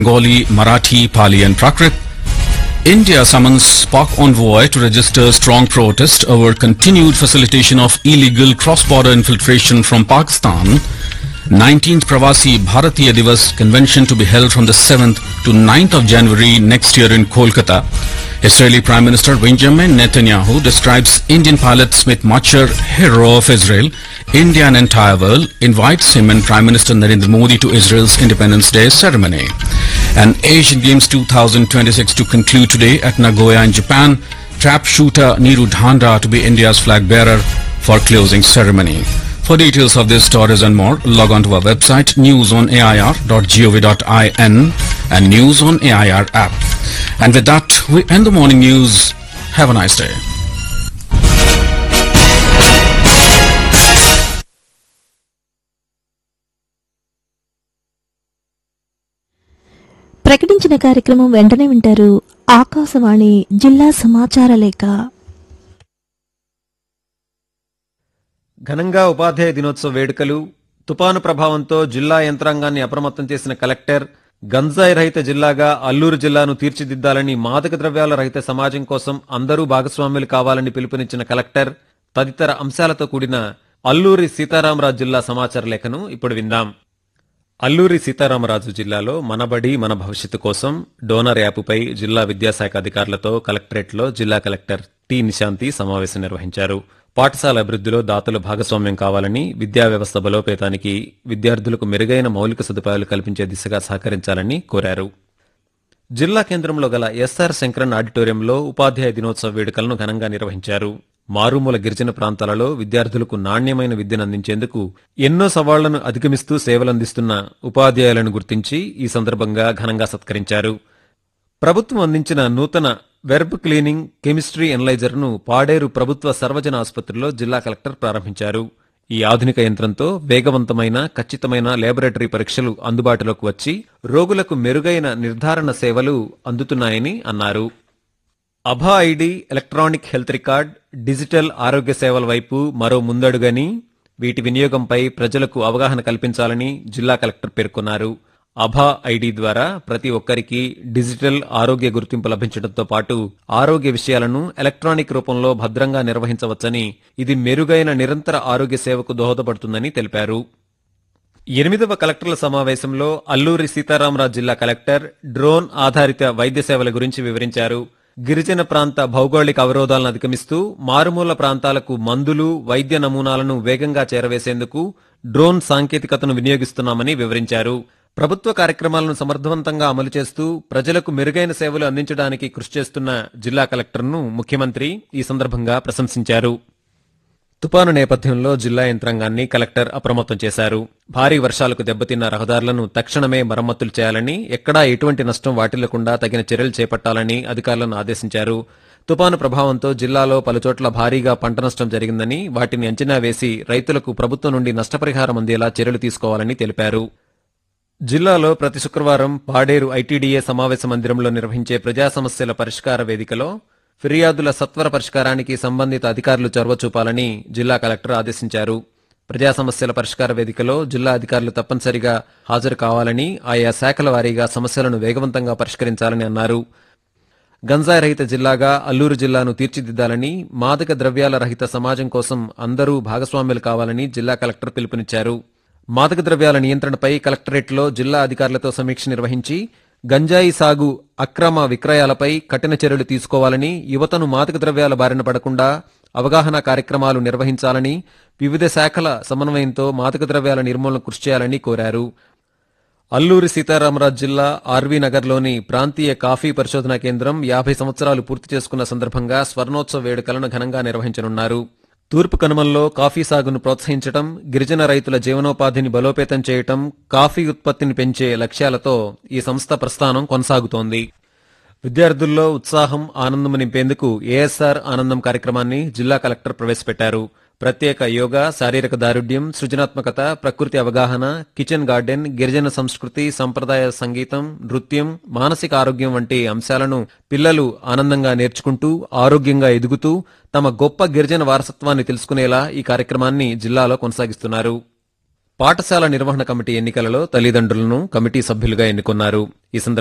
Bengali, Marathi, Pali and Prakrit. India summons Pak envoy to register strong protest over continued facilitation of illegal cross-border infiltration from Pakistan. 19th Pravasi Bharatiya Divas convention to be held from the 7th to 9th of January next year in Kolkata. Israeli Prime Minister Benjamin Netanyahu describes Indian pilot Smith Machar hero of Israel. India and entire world invites him and Prime Minister Narendra Modi to Israel's Independence Day ceremony. And Asian Games 2026 to conclude today at Nagoya in Japan. Trap shooter Neeru Dhanda to be India's flag bearer for closing ceremony. For details of these stories and more, log on to our website newsonair.gov.in and News on AIR app. And with that, we end the morning news. Have a nice day. ప్రకటించిన కార్యక్రమం వెంటనే వింటారు ఆకాశవాణి జిల్లా సమాచార లేఖ ఘనంగా ఉపాధ్యాయ దినోత్సవ వేడుకలు తుపాను ప్రభావంతో జిల్లా యంత్రాంగాన్ని అప్రమత్తం చేసిన కలెక్టర్ గంజాయి రహిత జిల్లాగా అల్లూరు జిల్లాను తీర్చిదిద్దాలని మాదక ద్రవ్యాల రహిత సమాజం కోసం అందరూ భాగస్వాములు కావాలని పిలుపునిచ్చిన కలెక్టర్ తదితర అంశాలతో కూడిన అల్లూరి సీతారామరాజు జిల్లా సమాచార లేఖను ఇప్పుడు విందాం అల్లూరి సీతారామరాజు జిల్లాలో మనబడి మన భవిష్యత్తు కోసం డోనర్ యాపుపై జిల్లా విద్యాశాఖ అధికారులతో కలెక్టరేట్లో జిల్లా కలెక్టర్ టి నిశాంతి సమావేశం నిర్వహించారు పాఠశాల అభివృద్ధిలో దాతలు భాగస్వామ్యం కావాలని విద్యా వ్యవస్థ బలోపేతానికి విద్యార్థులకు మెరుగైన మౌలిక సదుపాయాలు కల్పించే దిశగా సహకరించాలని కోరారు జిల్లా కేంద్రంలో గల ఎస్ఆర్ శంకరన్ ఆడిటోరియంలో ఉపాధ్యాయ దినోత్సవ వేడుకలను ఘనంగా నిర్వహించారు మారుమూల గిరిజన ప్రాంతాలలో విద్యార్థులకు నాణ్యమైన విద్యను అందించేందుకు ఎన్నో సవాళ్లను అధిగమిస్తూ సేవలందిస్తున్న ఉపాధ్యాయులను గుర్తించి ఈ సందర్భంగా ఘనంగా సత్కరించారు ప్రభుత్వం అందించిన నూతన వెర్బ్ క్లీనింగ్ కెమిస్ట్రీ ఎనలైజర్ ను పాడేరు ప్రభుత్వ సర్వజన ఆసుపత్రిలో జిల్లా కలెక్టర్ ప్రారంభించారు ఈ ఆధునిక యంత్రంతో వేగవంతమైన ఖచ్చితమైన లేబొరేటరీ పరీక్షలు అందుబాటులోకి వచ్చి రోగులకు మెరుగైన నిర్ధారణ సేవలు అందుతున్నాయని అన్నారు అభా ID electronic health record digital ఆరోగ్య సేవల వైపు మరో ముందడుగని వీటి వినియోగంపై ప్రజలకు అవగాహన కల్పించాలని జిల్లా కలెక్టర్ పేర్కొన్నారు అభా ఐడి ద్వారా ప్రతి ఒక్కరికి డిజిటల్ ఆరోగ్య గుర్తింపు లభించడంతో పాటు ఆరోగ్య విషయాలను ఎలక్ట్రానిక్ రూపంలో భద్రంగా నిర్వహించవచ్చని ఇది మెరుగైన నిరంతర ఆరోగ్య సేవకు దోహదపడుతుందని తెలిపారు ఎనిమిదవ కలెక్టర్ల సమావేశంలో అల్లూరి సీతారామరాజు జిల్లా కలెక్టర్ డ్రోన్ ఆధారిత వైద్య సేవల గురించి వివరించారు గిరిజన ప్రాంత భౌగోళిక అవరోధాలను అధిగమిస్తూ మారుమూల ప్రాంతాలకు మందులు వైద్య నమూనాలను వేగంగా చేరవేసేందుకు డ్రోన్ సాంకేతికతను వినియోగిస్తున్నామని వివరించారు ప్రభుత్వ కార్యక్రమాలను సమర్థవంతంగా అమలు చేస్తూ ప్రజలకు మెరుగైన సేవలు అందించడానికి కృషి చేస్తున్న జిల్లా కలెక్టర్ను ముఖ్యమంత్రి ఈ సందర్భంగా ప్రశంసించారు తుపాను నేపథ్యంలో జిల్లా యంత్రాంగాన్ని కలెక్టర్ అప్రమత్తం చేశారు భారీ వర్షాలకు దెబ్బతిన్న రహదారులను తక్షణమే మరమ్మతులు చేయాలని ఎక్కడా ఎటువంటి నష్టం వాటిల్లకుండా తగిన చర్యలు చేపట్టాలని అధికారులను ఆదేశించారు తుపాను ప్రభావంతో జిల్లాలో పలుచోట్ల భారీగా పంట నష్టం జరిగిందని వాటిని అంచనా వేసి రైతులకు ప్రభుత్వం నుండి నష్టపరిహారం అందేలా చర్యలు తీసుకోవాలని తెలిపారు జిల్లాలో ప్రతి శుక్రవారం పాడేరు ఐటీడీఏ సమావేశ మందిరంలో నిర్వహించే ప్రజా సమస్యల పరిష్కార వేదికలో ఫిర్యాదుల సత్వర పరిష్కారానికి సంబంధిత అధికారులు చొరవ చూపాలని జిల్లా కలెక్టర్ ఆదేశించారు ప్రజా సమస్యల పరిష్కార వేదికలో జిల్లా అధికారులు తప్పనిసరిగా హాజరు కావాలని ఆయా శాఖల వారీగా సమస్యలను వేగవంతంగా పరిష్కరించాలని అన్నారు గంజాయి రహిత జిల్లాగా అల్లూరు జిల్లాను తీర్చిదిద్దాలని మాదక ద్రవ్యాల రహిత సమాజం కోసం అందరూ భాగస్వామ్యులు కావాలని జిల్లా కలెక్టర్ పిలుపునిచ్చారు మాదక ద్రవ్యాల నియంత్రణపై కలెక్టరేట్లో జిల్లా అధికారులతో సమీక్ష నిర్వహించి గంజాయి సాగు అక్రమ విక్రయాలపై కఠిన చర్యలు తీసుకోవాలని యువతను మాదక ద్రవ్యాల బారిన పడకుండా అవగాహన కార్యక్రమాలు నిర్వహించాలని వివిధ శాఖల సమన్వయంతో మాదక ద్రవ్యాల నిర్మూలన కృషి చేయాలని కోరారు అల్లూరి సీతారామరాజు జిల్లా ఆర్వీ నగర్లోని ప్రాంతీయ కాఫీ పరిశోధనా కేంద్రం యాభై సంవత్సరాలు పూర్తి చేసుకున్న సందర్భంగా స్వర్ణోత్సవ వేడుకలను ఘనంగా నిర్వహించనున్నారు తూర్పు కనుమల్లో కాఫీ సాగును ప్రోత్సహించడం గిరిజన రైతుల జీవనోపాధిని బలోపేతం చేయటం కాఫీ ఉత్పత్తిని పెంచే లక్ష్యాలతో ఈ సంస్థ ప్రస్థానం కొనసాగుతోంది విద్యార్థుల్లో ఉత్సాహం ఆనందం నింపేందుకు ఏఎస్ఆర్ ఆనందం కార్యక్రమాన్ని జిల్లా కలెక్టర్ ప్రవేశపెట్టారు ప్రత్యేక యోగా శారీరక దారుఢ్యం సృజనాత్మకత ప్రకృతి అవగాహన కిచెన్ గార్డెన్ గిరిజన సంస్కృతి సంప్రదాయ సంగీతం నృత్యం మానసిక ఆరోగ్యం వంటి అంశాలను పిల్లలు ఆనందంగా నేర్చుకుంటూ ఆరోగ్యంగా ఎదుగుతూ తమ గొప్ప గిరిజన వారసత్వాన్ని తెలుసుకునేలా ఈ కార్యక్రమాన్ని జిల్లాలో కొనసాగిస్తున్నారు పాఠశాల నిర్వహణ కమిటీ ఎన్నికలలో తల్లిదండ్రులను కమిటీ సభ్యులుగా ఎన్నుకున్నారు ఈ సందర్భంగా